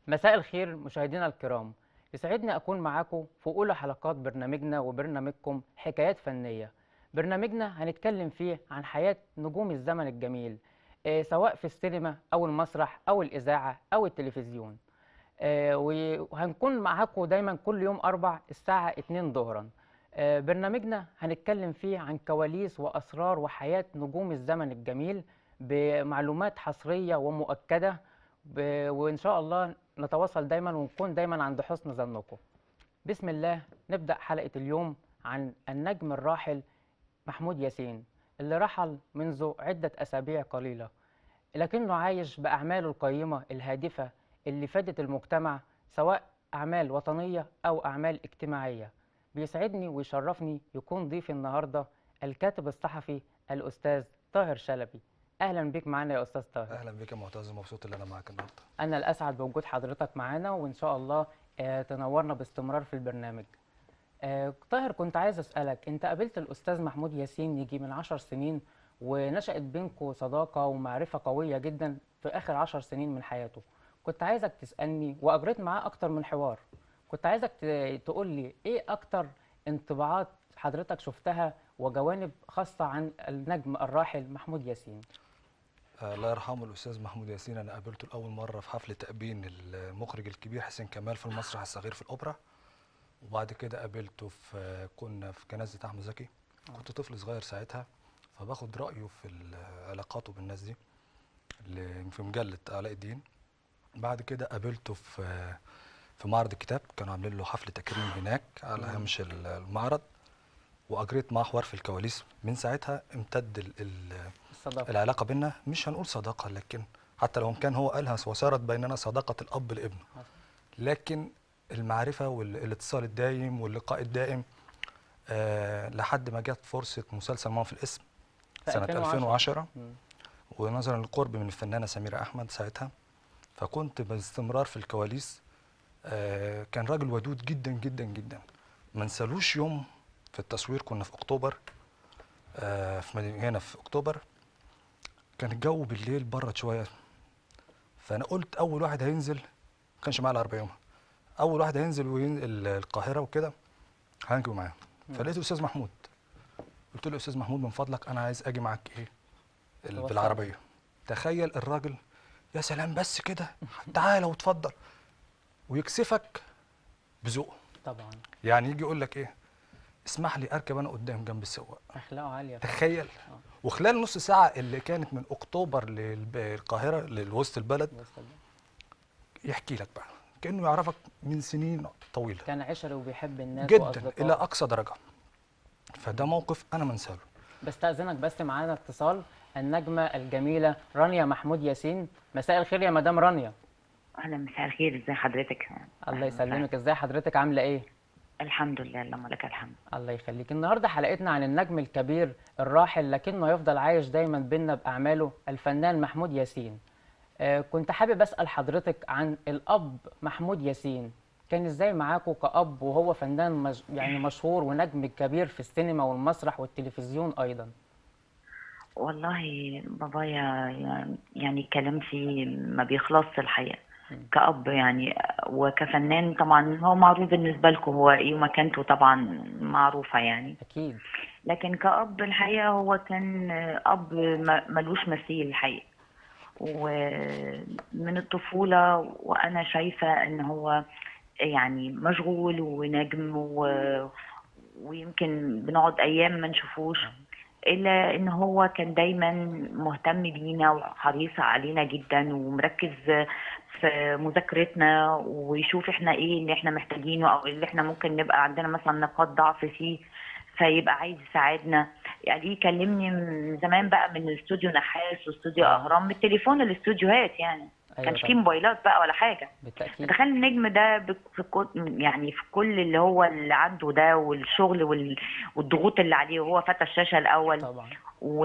مساء الخير مشاهدينا الكرام يسعدني أكون معاكم في أولى حلقات برنامجنا وبرنامجكم حكايات فنية برنامجنا هنتكلم فيه عن حياة نجوم الزمن الجميل آه، سواء في السينما أو المسرح أو الإذاعة أو التلفزيون آه، وهنكون معاكم دايما كل يوم أربع الساعة 2 ظهرا آه، برنامجنا هنتكلم فيه عن كواليس وأسرار وحياة نجوم الزمن الجميل بمعلومات حصرية ومؤكدة ب- وإن شاء الله نتواصل دايما ونكون دايما عند حسن ظنكم بسم الله نبدأ حلقة اليوم عن النجم الراحل محمود ياسين اللي رحل منذ عدة أسابيع قليلة لكنه عايش بأعماله القيمة الهادفة اللي فادت المجتمع سواء أعمال وطنية أو أعمال اجتماعية بيسعدني ويشرفني يكون ضيفي النهاردة الكاتب الصحفي الأستاذ طاهر شلبي أهلا بك معنا يا أستاذ طاهر اهلا بك يا معتز مبسوط ان انا معاك النهارده أنا الأسعد بوجود حضرتك معانا وإن شاء الله آه، تنورنا باستمرار في البرنامج. آه، طاهر كنت عايز أسألك أنت قابلت الأستاذ محمود ياسين يجي من عشر سنين ونشأت بينكم صداقة ومعرفة قوية جدا في آخر عشر سنين من حياته. كنت عايزك تسألني وأجريت معاه أكتر من حوار. كنت عايزك ت- تقول لي إيه أكتر انطباعات حضرتك شفتها وجوانب خاصة عن النجم الراحل محمود ياسين. آه، الله يرحمه الاستاذ محمود ياسين انا قابلته لاول مره في حفل تأبين المخرج الكبير حسين كمال في المسرح الصغير في الاوبرا وبعد كده قابلته في آه، كنا في جنازه احمد زكي كنت طفل صغير ساعتها فباخد رايه في ال- علاقاته بالناس دي اللي في مجله علاء الدين بعد كده قابلته في آه، في معرض الكتاب كانوا عاملين له حفل تكريم هناك على مم. هامش ال- المعرض واجريت معاه حوار في الكواليس من ساعتها امتد ال- ال- الصداقة. العلاقه بينا مش هنقول صداقه لكن حتى لو كان هو قالها وصارت بيننا صداقه الاب لابنه لكن المعرفه والاتصال الدايم واللقاء الدائم آه لحد ما جت فرصه مسلسل ماما في الاسم في سنه 2010 مم. ونظرا للقرب من الفنانه سميره احمد ساعتها فكنت باستمرار في الكواليس آه كان راجل ودود جدا جدا جدا ما نسالوش يوم في التصوير كنا في اكتوبر آه في مدينة هنا في اكتوبر كان الجو بالليل برد شويه فانا قلت اول واحد هينزل ما كانش معايا العربيه يومها اول واحد هينزل وينزل القاهره وكده هنجي معاه فلقيت الاستاذ محمود قلت له يا استاذ محمود من فضلك انا عايز اجي معاك ايه ال- توصل. بالعربيه تخيل الراجل يا سلام بس كده تعالى واتفضل ويكسفك بذوقه طبعا يعني يجي يقول لك ايه اسمح لي اركب انا قدام جنب السواق أخلاقه عالية طبعاً. تخيل وخلال نص ساعه اللي كانت من اكتوبر للقاهره لوسط البلد وصل. يحكي لك بقى كانه يعرفك من سنين طويله كان عشري وبيحب الناس جدا وأصدقائه. الى اقصى درجه فده موقف انا ما انساهوش بستأذنك بس معانا اتصال النجمة الجميلة رانيا محمود ياسين مساء الخير يا مدام رانيا اهلا مساء الخير ازي حضرتك الله أهلاً يسلمك ازاي حضرتك عاملة ايه وسهلاً. الحمد لله اللهم لك الحمد الله يخليك النهاردة حلقتنا عن النجم الكبير الراحل لكنه يفضل عايش دايما بينا بأعماله الفنان محمود ياسين آه كنت حابب أسأل حضرتك عن الأب محمود ياسين كان ازاي معاكوا كأب وهو فنان مش يعني مشهور ونجم كبير في السينما والمسرح والتلفزيون أيضا والله بابايا يعني- يعني كلام فيه ما بيخلصش الحقيقه مم. كأب يعني وكفنان طبعا هو معروف بالنسبه لكم هو ايه ومكانته طبعا معروفه يعني أكيد لكن كأب الحقيقه هو كان أب ما- ملوش مثيل الحقيقه ومن الطفوله وانا شايفه ان هو يعني مشغول ونجم و... ويمكن بنقعد ايام ما نشوفوش الا ان هو كان دايما مهتم بينا وحريص علينا جدا ومركز في مذاكرتنا ويشوف احنا ايه اللي احنا محتاجينه او اللي احنا ممكن نبقى عندنا مثلا نقاط ضعف فيه فيبقى عايز يساعدنا يعني يكلمني من زمان بقى من الاستوديو نحاس واستوديو اهرام من التليفون الاستوديوهات يعني ما كانش فيه طبعاً. موبايلات بقى ولا حاجه بالتأكيد تخيل النجم ده بك- في كل يعني في كل اللي هو اللي عنده ده والشغل وال- والضغوط اللي عليه وهو فتى الشاشه الاول طبعا و...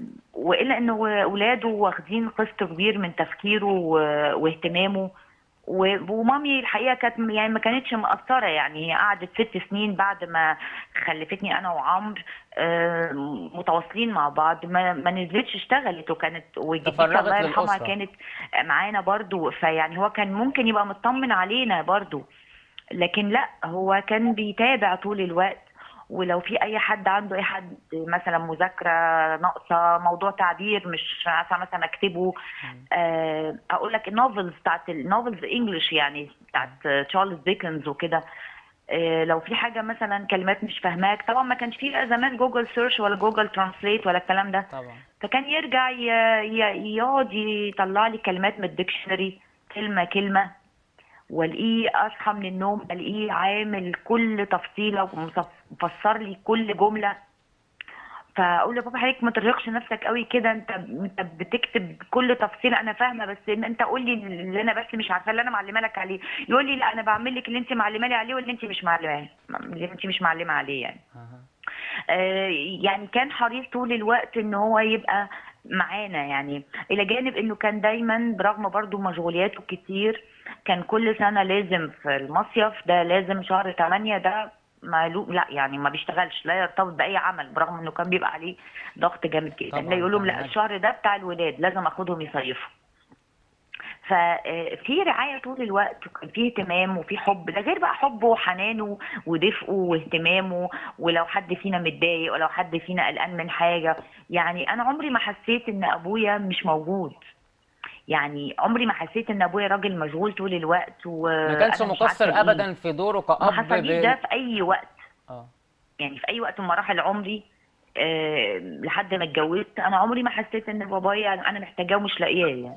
والا انه اولاده واخدين قسط كبير من تفكيره و... واهتمامه و- ومامي الحقيقه كانت م- يعني ما كانتش مقصره يعني هي قعدت ست سنين بعد ما خلفتني انا وعمرو آه، متواصلين مع بعض ما, ما نزلتش اشتغلت وكانت وجدتي تفرغت الله يرحمها للأسرة. كانت معانا برضو فيعني هو كان ممكن يبقى مطمن علينا برضو لكن لا هو كان بيتابع طول الوقت ولو في اي حد عنده اي حد مثلا مذاكره ناقصه موضوع تعبير مش عارفه مثلا اكتبه آه، اقول لك النوفلز بتاعت النوفلز انجلش يعني بتاعت تشارلز ديكنز وكده آه، لو في حاجه مثلا كلمات مش فاهماك طبعا ما كانش في زمان جوجل سيرش ولا جوجل ترانسليت ولا الكلام ده طبعا فكان يرجع ي- ي- يقعد يطلع لي كلمات من الديكشنري كلمة كلمة والاقيه اصحى من النوم الاقيه عامل كل تفصيلة ومفسر لي كل جملة فاقول له بابا حضرتك ما ترهقش نفسك قوي كده انت انت بتكتب كل تفصيله انا فاهمه بس ان انت قول لي اللي انا بس مش عارفاه اللي انا معلمه لك عليه يقول لي لا انا بعمل لك اللي انت معلمه لي عليه واللي انت مش معلمه اللي انت مش معلمه عليه يعني أها. آه، يعني كان حريص طول الوقت ان هو يبقى معانا يعني الى جانب انه كان دايما برغم برضو مشغولياته كتير كان كل سنة لازم في المصيف ده لازم شهر 8 ده مالو لا يعني ما بيشتغلش لا يرتبط باي عمل برغم انه كان بيبقى عليه ضغط جامد جدا طبعاً، لا يقول لهم لا طبعاً. الشهر ده بتاع الولاد لازم اخدهم يصيفوا ففي رعايه طول الوقت وكان في اهتمام وفي حب ده غير بقى حبه وحنانه ودفئه واهتمامه ولو حد فينا متضايق ولو حد فينا قلقان من حاجه يعني انا عمري ما حسيت ان ابويا مش موجود يعني عمري ما حسيت ان ابويا راجل مشغول طول الوقت و ما كانش مقصر ابدا في دوره ما كأب حصليش ب- ده في اي وقت اه يعني في اي وقت من مراحل عمري أه لحد ما اتجوزت انا عمري ما حسيت ان بابايا انا محتاجاه ومش لاقياه يعني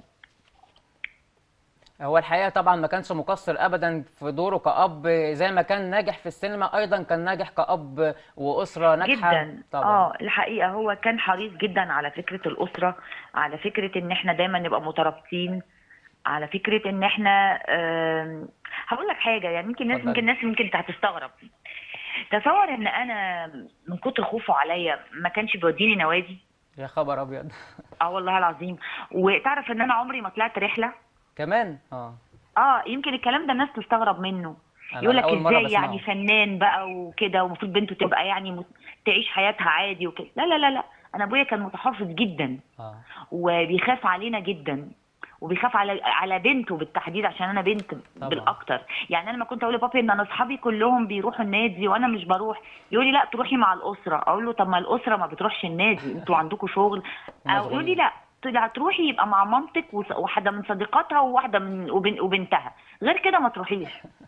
هو الحقيقة طبعا ما كانش مقصر أبدا في دوره كأب زي ما كان ناجح في السينما أيضا كان ناجح كأب وأسرة ناجحة جدا طبعا اه الحقيقه هو كان حريص جدا على فكره الاسره على فكره ان احنا دايما نبقى مترابطين على فكره ان احنا آم، هقول لك حاجه يعني يمكن الناس اتفضلي. يمكن الناس يمكن هتستغرب تصور ان انا من كتر خوفه عليا ما كانش بيوديني نوادي يا خبر أبيض اه والله العظيم وتعرف ان انا عمري ما طلعت رحله كمان اه اه يمكن الكلام ده الناس تستغرب منه أنا يقول لك أول مرة ازاي يعني بسمعه. فنان بقى وكده ومفروض بنته تبقى يعني مت- تعيش حياتها عادي وكده لا لا لا لا انا ابويا كان متحفظ جدا اه وبيخاف علينا جدا وبيخاف على على بنته بالتحديد عشان انا بنت طبعا. بالاكتر يعني انا ما كنت اقول لبابي ان انا اصحابي كلهم بيروحوا النادي وانا مش بروح يقول لي لا تروحي مع الاسره اقول له طب ما الاسره ما بتروحش النادي انتوا عندكم شغل او يقول لي لا ت- هتروحي يبقى مع مامتك وص- وواحده من صديقاتها وواحده من وبن- وبنتها غير كده ما تروحيش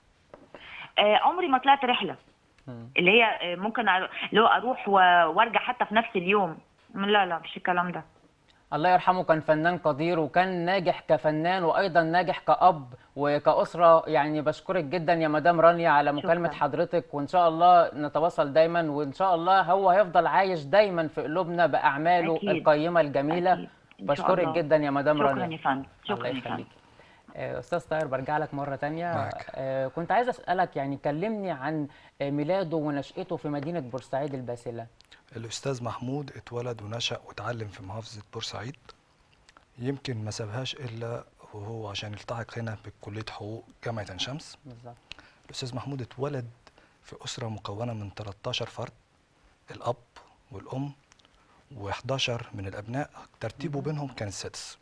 آه عمري ما طلعت رحله مم. اللي هي آه، ممكن أرو- اللي هو اروح و- وارجع حتى في نفس اليوم لا لا مش الكلام ده الله يرحمه كان فنان قدير وكان ناجح كفنان وأيضا ناجح كأب وكأسرة يعني بشكرك جدا يا مدام رانيا على مكالمة شكراً. حضرتك وإن شاء الله نتواصل دايما وإن شاء الله هو هيفضل عايش دايما في قلوبنا بأعماله أكيد. القيمة الجميلة أكيد. إن شاء بشكرك الله. جدا يا مدام شكرا رانيا يا فندم الله شكرا يا فندم يخليك آه، استاذ طاهر برجع لك مره تانية معك. آه، كنت عايز اسالك يعني كلمني عن آه، ميلاده ونشأته في مدينه بورسعيد الباسله الأستاذ محمود اتولد ونشأ واتعلم في محافظة بورسعيد يمكن ما سابهاش إلا وهو عشان يلتحق هنا بكلية حقوق جامعة عين شمس بالظبط الأستاذ محمود اتولد في أسرة مكونة من 13 فرد الأب والأم و11 من الأبناء ترتيبه بينهم كان السادس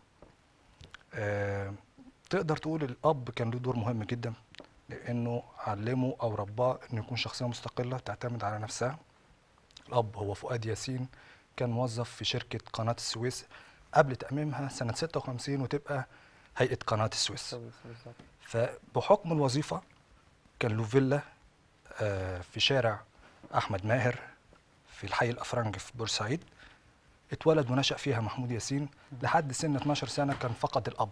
آه تقدر تقول الأب كان له دور مهم جدا لأنه علمه أو رباه إنه يكون شخصية مستقلة تعتمد على نفسها الأب هو فؤاد ياسين كان موظف في شركة قناة السويس قبل تأميمها سنة 56 وتبقى هيئة قناة السويس بالظبط فبحكم الوظيفة كان له فيلا آه، في شارع أحمد ماهر في الحي الأفرنج في بورسعيد اتولد ونشأ فيها محمود ياسين لحد سن 12 سنة كان فقد الأب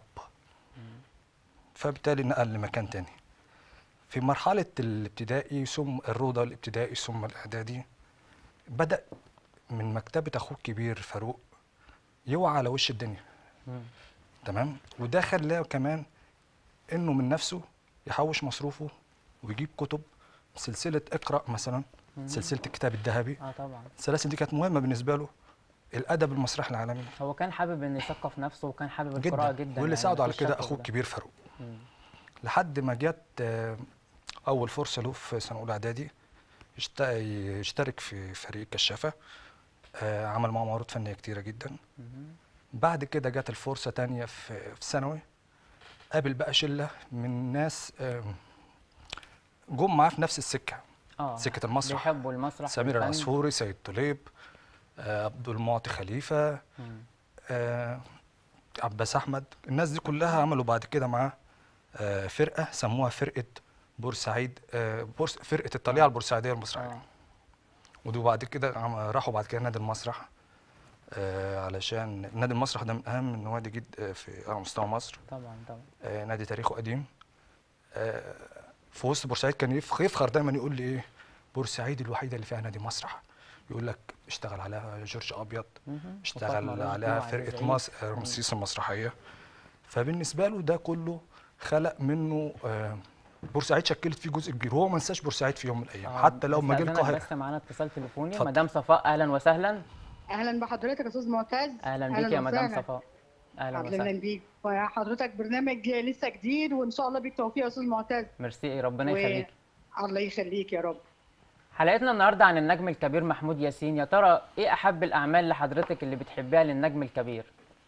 فبالتالي نقل لمكان تاني في مرحلة الابتدائي ثم الروضة الابتدائي ثم الإعدادي بدأ من مكتبة أخوه الكبير فاروق يوعى على وش الدنيا مم. تمام وده خلاه كمان انه من نفسه يحوش مصروفه ويجيب كتب سلسله اقرا مثلا سلسله الكتاب الذهبي اه طبعا السلاسل دي كانت مهمه بالنسبه له الادب المسرحي العالمي هو كان حابب انه يثقف نفسه وكان حابب القراءه جدا جدا واللي يعني ساعده على مفيش كده شك في اخوه ده. الكبير فاروق مم. لحد ما جت آه، اول فرصه له في سنه اولى اعدادي يشت- يشترك في فريق كشافه آه، عمل معاه معروض فنيه كتيره جدا مهم. بعد كده جت الفرصه تانية في في ثانوي قابل بقى شله من ناس آم، جم معاه في نفس السكه اه سكه المسرح بيحبوا المسرح سمير والفن. العصفوري سيد طليب آه، عبد المعطي خليفه مم. آه، عباس احمد الناس دي كلها عملوا بعد كده معاه آه، فرقه سموها فرقه بورسعيد آه، بورس فرقه الطليعه البورسعيديه المسرحيه اه ودي بعد كده عم- راحوا بعد كده نادي المسرح آه، علشان نادي المسرح ده من اهم النوادي جد آه، في على مستوى مصر طبعا طبعا آه، نادي تاريخه قديم آه، في وسط بورسعيد كان يفخ- يفخر دايما يقول لي ايه بورسعيد الوحيده اللي فيها نادي مسرح يقول لك اشتغل عليها جورج ابيض مهم. وفاطمة اشتغل رزق عليها وعزيز فرقه عيد. مصر رمسيس المسرحيه فبالنسبه له ده كله خلق منه آه، بورسعيد شكلت فيه جزء كبير هو ما نساش بورسعيد في يوم من الايام آه، حتى لو ما جه أستأذنك القاهره بس معانا اتصال تليفوني اتفضل. مدام صفاء اهلا وسهلا اهلا بحضرتك يا استاذ معتز اهلا بيك يا مدام وسهلا. صفاء اهلا اهلا وسهلا بيك وحضرتك برنامج لسه جديد وان شاء الله بالتوفيق يا استاذ معتز ميرسي ربنا و- يخليك الله يخليك يا رب حلقتنا النهارده عن النجم الكبير محمود ياسين يا ترى ايه احب الاعمال لحضرتك اللي بتحبها للنجم الكبير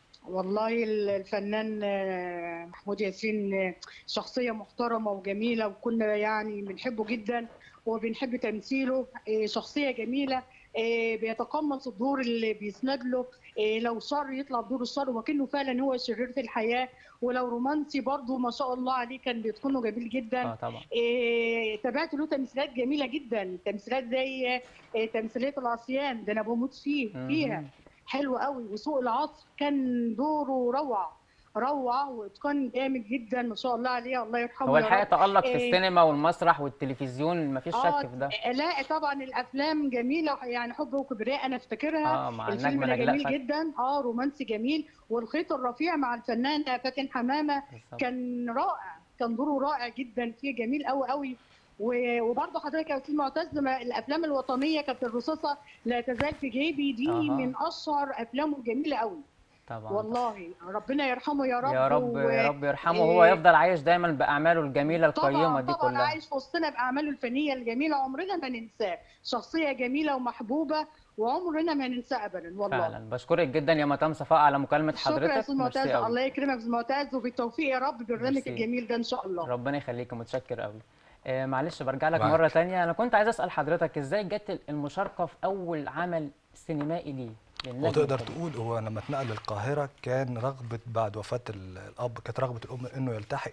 والله ال- الفنان آه، محمود ياسين آه، شخصية محترمة وجميلة وكنا يعني بنحبه جدا وبنحب تمثيله آه، شخصية جميلة آه، بيتقمص الدور اللي بيسند له آه، لو شر يطلع بدور الشر وكأنه فعلا هو شرير في الحياة ولو رومانسي برضه ما شاء الله عليه كان بيتقنه جميل جدا اه طبعا إيه، تابعت له تمثيلات جميله جدا تمثيلات زي إيه، تمثيليه العصيان ده انا بموت فيه مهم. فيها حلو قوي وسوق العصر كان دوره روعه روعه واتقان جامد جدا ما شاء الله عليه الله يرحمه هو يا الحقيقه رب. تألق في إيه. السينما والمسرح والتلفزيون مفيش آه، شك في ده لا طبعا الافلام جميله يعني حب وكبرياء انا افتكرها اه مع الفيلم النجمه ده نجلاء جميل فتحي جدا اه رومانسي جميل والخيط الرفيع مع الفنان فاتن حمامه بالظبط. كان رائع كان دوره رائع جدا فيه جميل قوي قوي و- وبرضه حضرتك يا استاذ معتز ما الافلام الوطنيه كانت الرصاصه لا تزال في جيبي دي أها. من اشهر افلامه الجميله قوي طبعا والله ربنا يرحمه يا رب يا رب و- يا رب يرحمه وهو إيه. يفضل عايش دايما باعماله الجميله القيمه طبعا دي طبعا كلها عايش في وسطنا باعماله الفنيه الجميله عمرنا ما ننساه شخصيه جميله ومحبوبه وعمرنا ما ننساه ابدا والله فعلا بشكرك جدا يا مدام صفاء على مكالمه شكرا يا حضرتك استاذ معتز ميرسي أوي. الله يكرمك يا استاذ معتز وبالتوفيق يا رب بالبرنامج ميرسي. الجميل ده ان شاء الله ربنا يخليك متشكر قوي آه معلش برجع لك معاك. مره تانية انا كنت عايز اسال حضرتك ازاي جت المشاركه في اول عمل سينمائي ليه للنجم وتقدر الكبير؟ تقول هو لما اتنقل للقاهره كان رغبه بعد وفاه ال- الاب كانت رغبه الام انه يلتحق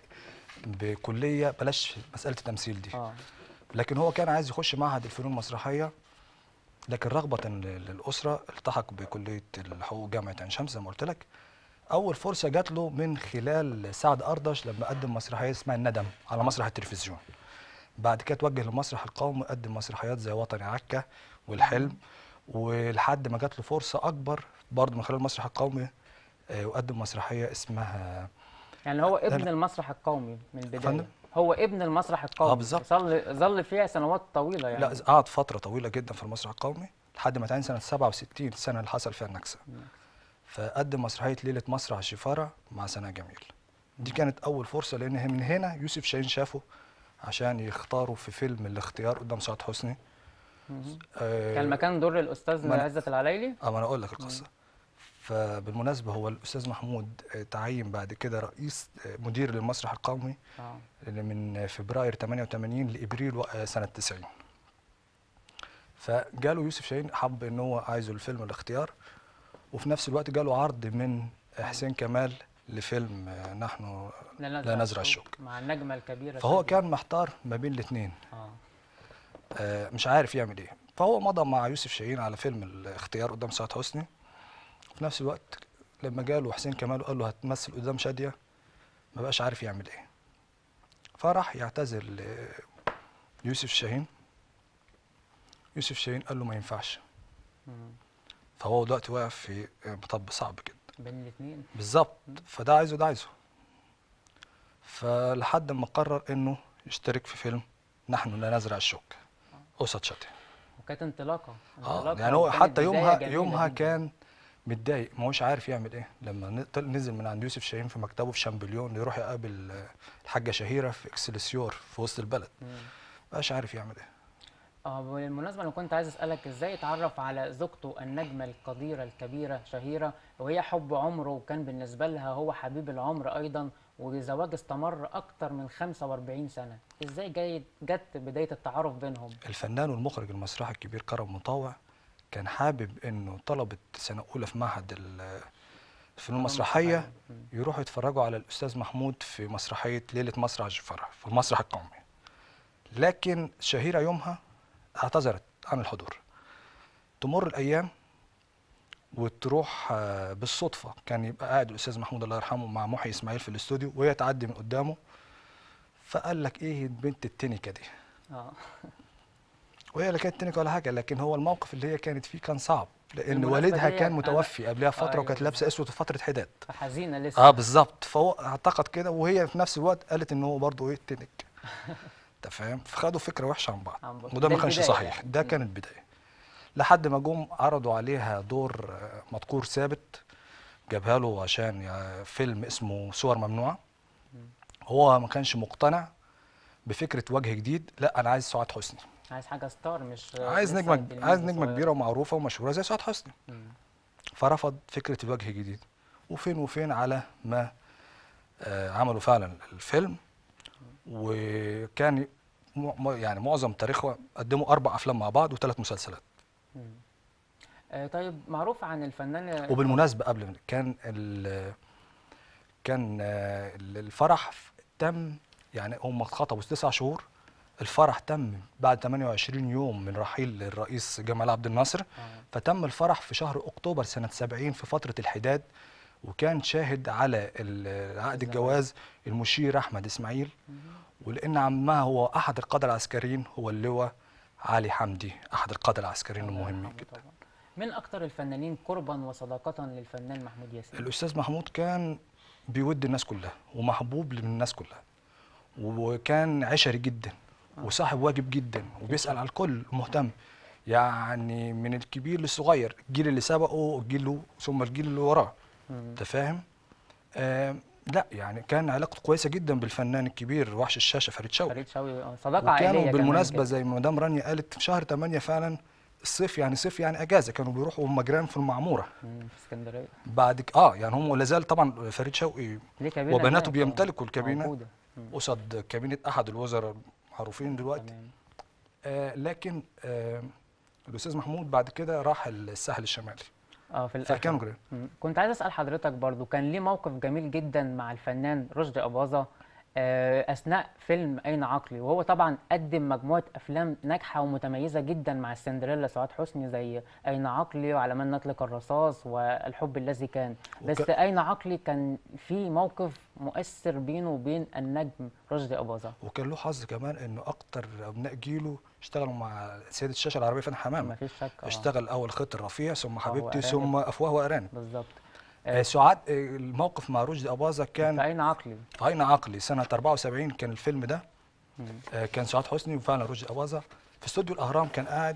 بكليه بلاش مساله التمثيل دي اه لكن هو كان عايز يخش معهد الفنون المسرحيه لكن رغبه ل- للاسره التحق بكليه الحقوق جامعه عين شمس زي ما قلت لك اول فرصه جات له من خلال سعد اردش لما قدم مسرحيه اسمها الندم على مسرح التلفزيون بعد كده توجه للمسرح القومي قدم مسرحيات زي وطني عكا والحلم ولحد ما جات له فرصه اكبر برضه من خلال المسرح القومي آه، وقدم مسرحيه اسمها يعني هو ابن لا. المسرح القومي من البدايه فندم؟ هو ابن المسرح القومي بالظبط. ظل ظل فيها سنوات طويله يعني لا قعد فتره طويله جدا في المسرح القومي لحد ما تعين سنه 67 السنه اللي حصل فيها النكسه فقدم مسرحيه ليله مسرح الشفاره مع سناء جميل دي كانت اول فرصه لان هي- من هنا يوسف شاهين شافه عشان يختاروا في فيلم الاختيار قدام سعاد حسني مهم. آه، كان مكان دور الاستاذ ما أنا- عزت العلايلي اه ما انا اقول لك القصه فبالمناسبه هو الاستاذ محمود آه، تعين بعد كده رئيس آه، مدير للمسرح القومي اه اللي من فبراير 88 لابريل و- آه، سنه 90 فجاله يوسف شاهين حب ان هو عايزه الفيلم الاختيار وفي نفس الوقت جاله عرض من حسين كمال لفيلم آه، نحن لا نزرع الشوك مع النجمه الكبيره فهو شادية. كان محتار ما بين الاثنين اه مش عارف يعمل ايه فهو مضى مع يوسف شاهين على فيلم الاختيار قدام سعاد حسني في نفس الوقت لما جاله حسين كمال وقال له هتمثل قدام شادية ما بقاش عارف يعمل ايه فراح يعتذر ليوسف شاهين يوسف شاهين قال له ما ينفعش مم. فهو دلوقتي واقف في مطب صعب جدا بين الاثنين بالظبط فده عايزه ده عايزه فلحد ما قرر انه يشترك في فيلم نحن لا نزرع الشوك قصاد شادية وكانت انطلاقه اه انطلاقة يعني هو وكانت حتى بداية يومها جميلة يومها جداً. كان متضايق ما هوش عارف يعمل ايه لما ن- طل- نزل من عند يوسف شاهين في مكتبه في شامبليون يروح يقابل آه، الحاجه شهيره في اكسلسيور في وسط البلد مم. مبقاش عارف يعمل ايه اه بالمناسبة أنا كنت عايز أسألك إزاي اتعرف على زوجته النجمة القديرة الكبيرة شهيرة وهي حب عمره وكان بالنسبة لها هو حبيب العمر أيضا وزواج استمر أكتر من 45 سنة إزاي جاي جت بداية التعارف بينهم؟ الفنان والمخرج المسرحي الكبير كرم مطاوع كان حابب انه طلبه سنه اولى في معهد ال- الفنون المسرحيه مم. يروحوا يتفرجوا على الاستاذ محمود في مسرحيه ليله مسرح الفرح في المسرح القومي لكن شهيره يومها اعتذرت عن الحضور تمر الايام وتروح آه، بالصدفه كان يبقى قاعد الاستاذ محمود الله يرحمه مع محي اسماعيل في الاستوديو وهي تعدي من قدامه فقال لك ايه بنت التنكه دي اه وهي لا كانت تنك ولا حاجه لكن هو الموقف اللي هي كانت فيه كان صعب لان بالمناسبة والدها دي كان أنا- متوفي قبلها فتره أيوة وكانت لابسه اسود في فتره حداد فحزينة لسه اه بالظبط فهو اعتقد كده وهي في نفس الوقت قالت ان هو برضه ايه تنك انت فاهم فخدوا فكره وحشه عن بعض عن بعض. وده ده ما كانش البداية صحيح يعني. ده مم. كانت بدايه لحد ما جم عرضوا عليها دور آه، مذكور ثابت جابها له عشان يع- فيلم اسمه صور ممنوعه هو ما كانش مقتنع بفكره وجه جديد لا انا عايز سعاد حسني عايز حاجة ستار مش عايز لسه نجمه تلميذ عايز نجمه صغير. كبيره ومعروفه ومشهوره زي سعاد حسني مم. فرفض فكره الوجه الجديد وفين وفين على ما آه، عملوا فعلا الفيلم وكان م- م- يعني معظم تاريخه قدموا اربع افلام مع بعض وثلاث مسلسلات مم. آه طيب معروف عن الفنان وبالمناسبه قبل من- كان ال كان آه، ال- الفرح ف- تم يعني هم اتخطبوا تسع شهور الفرح تم بعد 28 يوم من رحيل الرئيس جمال عبد الناصر آه. فتم الفرح في شهر اكتوبر سنه 70 في فتره الحداد وكان شاهد على ال- عقد الجواز المشير احمد اسماعيل مم. ولان عمها هو احد القاده العسكريين هو اللواء علي حمدي احد القاده العسكريين الله المهمين يرحمه جدا طبعا. من أكتر الفنانين قربا وصداقة للفنان محمود ياسين؟ الاستاذ محمود كان بيود الناس كلها ومحبوب للناس كلها وكان عشري جدا وصاحب واجب جدا وبيسال على الكل مهتم يعني من الكبير للصغير الجيل اللي سبقه الجيل اللي- ثم الجيل اللي وراه مم. انت فاهم آه لا يعني كان علاقته كويسه جدا بالفنان الكبير وحش الشاشه فريد شوقي فريد شوقي آه، صداقة عائلية وكانوا كمان بالمناسبه كده. زي ما مدام رانيا قالت في شهر 8 فعلا الصيف يعني صيف يعني اجازه كانوا بيروحوا مجران في المعموره مم، في اسكندرية بعد ك- اه يعني هم لا زال طبعا فريد شوقي ليه كابينة وبناته هناك، آه، بيمتلكوا الكابينة. موجودة. مم، قصد كابينه احد الوزراء المعروفين دلوقتي تمام. آه لكن آه الاستاذ محمود بعد كده راح الساحل الشمالي اه في الآخر فكانوا جيران مم. كنت عايز اسال حضرتك برضو كان ليه موقف جميل جدا مع الفنان رشدي اباظه آه، اثناء فيلم اين عقلي وهو طبعا قدم مجموعه افلام ناجحه ومتميزه جدا مع السندريلا سعاد حسني زي اين عقلي وعلى من نطلق الرصاص والحب الذي كان بس وك- اين عقلي كان في موقف مؤثر بينه وبين النجم رشدي اباظه وكان له حظ كمان انه اكتر ابناء جيله اشتغلوا مع سيده الشاشه العربيه فاتن حمامه ما فيش شك آه، اشتغل اول خط الرفيع ثم حبيبتي وأرانب. ثم افواه وارانب بالظبط آه سعاد آه الموقف مع رشدي اباظه كان في اين عقلي في عين عقلي سنه 74 كان الفيلم ده مم. آه، كان سعاد حسني وفعلا رشدي اباظه في استوديو الاهرام كان قاعد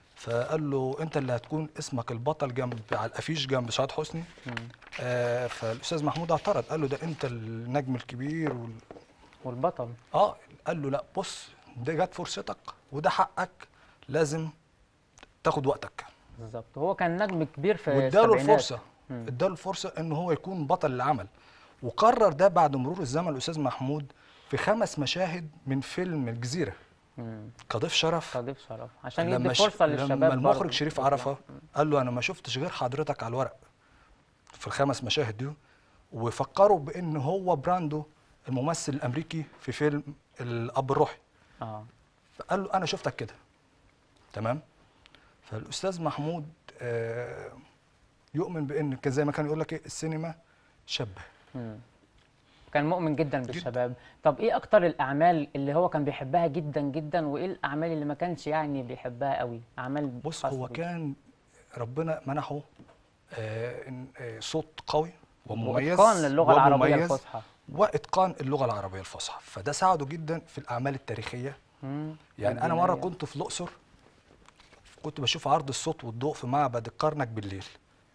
فقال له انت اللي هتكون اسمك البطل جنب على الافيش جنب سعاد حسني مم. آه فالاستاذ محمود اعترض قال له ده انت النجم الكبير وال... والبطل اه قال له لا بص ده جت فرصتك وده حقك لازم تاخد وقتك بالظبط هو كان نجم كبير في واداله السبعينات. الفرصه مم. اداله الفرصه ان هو يكون بطل العمل وقرر ده بعد مرور الزمن الاستاذ محمود في خمس مشاهد من فيلم الجزيره مم. كضيف شرف تضيف شرف عشان لما يدي ش- فرصه للشباب لما المخرج برضه شريف يطلع. عرفه قال له انا ما شفتش غير حضرتك على الورق في الخمس مشاهد دي وفكروا بان هو براندو الممثل الامريكي في فيلم الاب الروحي اه فقال له انا شفتك كده تمام فالاستاذ محمود آه، يؤمن بان كان زي ما كان يقول لك ايه السينما شبه مم. كان مؤمن جدا بالشباب طب ايه اكتر الاعمال اللي هو كان بيحبها جدا جدا وايه الاعمال اللي ما كانش يعني بيحبها قوي اعمال بص خاصة هو بيه. كان ربنا منحه آه، إن- آه، صوت قوي ومميز واتقان للغه العربيه ومميز الفصحى واتقان اللغه العربيه الفصحى فده ساعده جدا في الاعمال التاريخيه مم. يعني انا مره الدينية. كنت في الاقصر كنت بشوف عرض الصوت والضوء في معبد الكرنك بالليل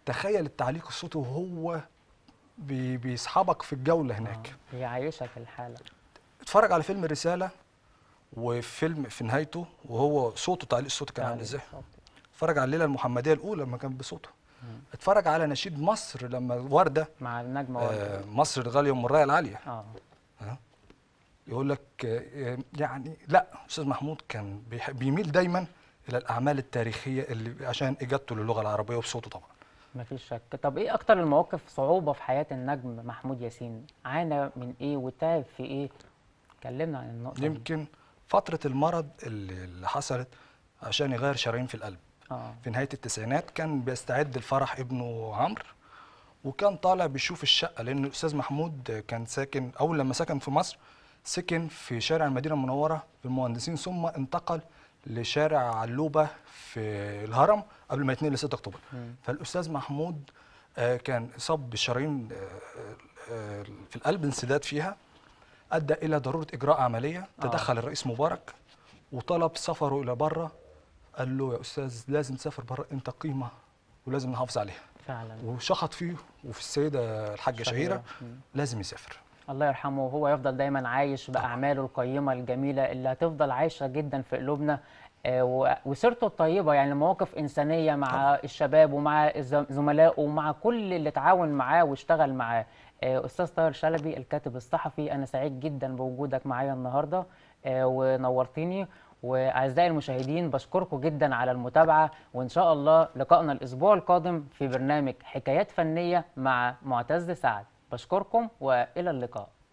تخيل التعليق الصوتي وهو بي- بيسحبك في الجوله هناك آه، بيعيشك الحالة اتفرج على فيلم الرساله وفيلم في نهايته وهو صوته تعليق الصوت كان عامل ازاي اتفرج على الليله المحمديه الاولى لما كان بصوته اتفرج على نشيد مصر لما ورده مع النجمة وردة آه مصر الغاليه ام الرايه العاليه اه يقول لك آه، يعني لا استاذ محمود كان بيح- بيميل دايما الى الاعمال التاريخيه اللي عشان اجابته للغه العربيه وبصوته طبعا مفيش شك طب ايه اكتر المواقف صعوبة في حياة النجم محمود ياسين عانى من ايه وتعب في ايه كلمنا عن النقطة دي يمكن فتره المرض اللي اللي حصلت عشان يغير شرايين في القلب اه في نهايه التسعينات كان بيستعد لفرح ابنه عمرو وكان طالع بيشوف الشقه لان الاستاذ محمود كان ساكن اول لما سكن في مصر سكن في شارع المدينه المنوره في المهندسين ثم انتقل لشارع علوبه في الهرم قبل ما يتنقل ل 6 اكتوبر مم. فالاستاذ محمود آه، كان اصاب بشرايين آه، آه، في القلب انسداد فيها ادى الى ضروره اجراء عمليه آه. تدخل الرئيس مبارك وطلب سفره الى بره قال له يا استاذ لازم تسافر بره انت قيمه ولازم نحافظ عليها فعلا وشخط فيه وفي السيده الحاجه شهيره مم. لازم يسافر الله يرحمه وهو يفضل دايما عايش بأعماله القيمة الجميلة اللي هتفضل عايشة جدا في قلوبنا آه، و- وسيرته الطيبة يعني مواقف إنسانية مع الشباب ومع الز- زملائه ومع كل اللي تعاون معاه واشتغل معاه آه، أستاذ طاهر شلبي الكاتب الصحفي أنا سعيد جدا بوجودك معايا النهاردة آه، ونورتني وأعزائي المشاهدين بشكركم جدا على المتابعة وإن شاء الله لقائنا الأسبوع القادم في برنامج حكايات فنية مع معتز سعد بشكركم وإلى اللقاء